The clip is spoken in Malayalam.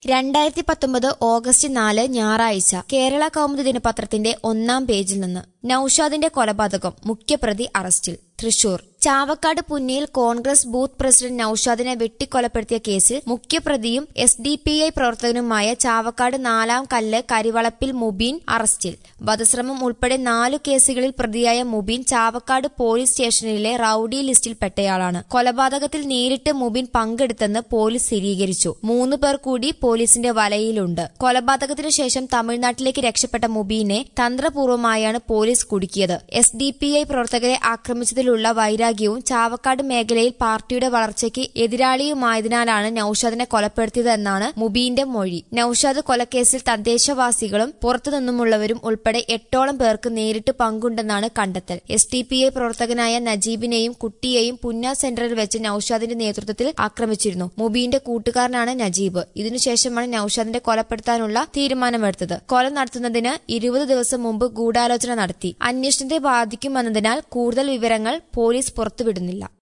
രണ്ടായിരത്തി പത്തൊമ്പത് ഓഗസ്റ്റ് നാല് ഞായറാഴ്ച കേരള കൗമുദി ദിനപത്രത്തിന്റെ ഒന്നാം പേജിൽ നിന്ന് നൌഷാദിന്റെ കൊലപാതകം മുഖ്യപ്രതി അറസ്റ്റിൽ തൃശൂർ ചാവക്കാട് പുന്നയിൽ കോൺഗ്രസ് ബൂത്ത് പ്രസിഡന്റ് നൌഷാദിനെ വെട്ടിക്കൊലപ്പെടുത്തിയ കേസിൽ മുഖ്യപ്രതിയും എസ് ഡി പി ഐ പ്രവർത്തകനുമായ ചാവക്കാട് നാലാം കല്ല് കരിവളപ്പിൽ മുബീൻ അറസ്റ്റിൽ വധശ്രമം ഉൾപ്പെടെ നാലു കേസുകളിൽ പ്രതിയായ മുബീൻ ചാവക്കാട് പോലീസ് സ്റ്റേഷനിലെ റൌഡി ലിസ്റ്റിൽപ്പെട്ടയാളാണ് കൊലപാതകത്തിൽ നേരിട്ട് മുബീൻ പങ്കെടുത്തെന്ന് പോലീസ് സ്ഥിരീകരിച്ചു മൂന്ന് പേർ കൂടി പോലീസിന്റെ വലയിലുണ്ട് കൊലപാതകത്തിനു ശേഷം തമിഴ്നാട്ടിലേക്ക് രക്ഷപ്പെട്ട മുബീനെ തന്ത്രപൂർവ്വമായാണ് പോലീസ് കുടുക്കിയത് എസ് ഡി പി ഐ പ്രവർത്തകരെ ആക്രമിച്ചതിലുള്ള വൈരാഗ്യവും ചാവക്കാട് മേഖലയിൽ പാർട്ടിയുടെ വളർച്ചയ്ക്ക് എതിരാളിയുമായതിനാലാണ് നൌഷാദിനെ കൊലപ്പെടുത്തിയതെന്നാണ് മുബീന്റെ മൊഴി നൌഷാദ് കൊലക്കേസിൽ തദ്ദേശവാസികളും പുറത്തുനിന്നുമുള്ളവരും ഉൾപ്പെടെ എട്ടോളം പേർക്ക് നേരിട്ട് പങ്കുണ്ടെന്നാണ് കണ്ടെത്തൽ എസ് ടി പി ഐ പ്രവർത്തകനായ നജീബിനെയും കുട്ടിയെയും പുന്ന സെന്ററിൽ വെച്ച് നൌഷാദിന്റെ നേതൃത്വത്തിൽ ആക്രമിച്ചിരുന്നു മുബീന്റെ കൂട്ടുകാരനാണ് നജീബ് ഇതിനുശേഷമാണ് നൌഷാദിന്റെ കൊലപ്പെടുത്താനുള്ള തീരുമാനമെടുത്തത് കൊല നടത്തുന്നതിന് ഇരുപത് ദിവസം മുമ്പ് ഗൂഢാലോചന നടത്തി അന്വേഷണത്തെ ബാധിക്കുമെന്നതിനാൽ കൂടുതൽ വിവരങ്ങൾ പോലീസ് പുറത്തുവിടുന്നില്ല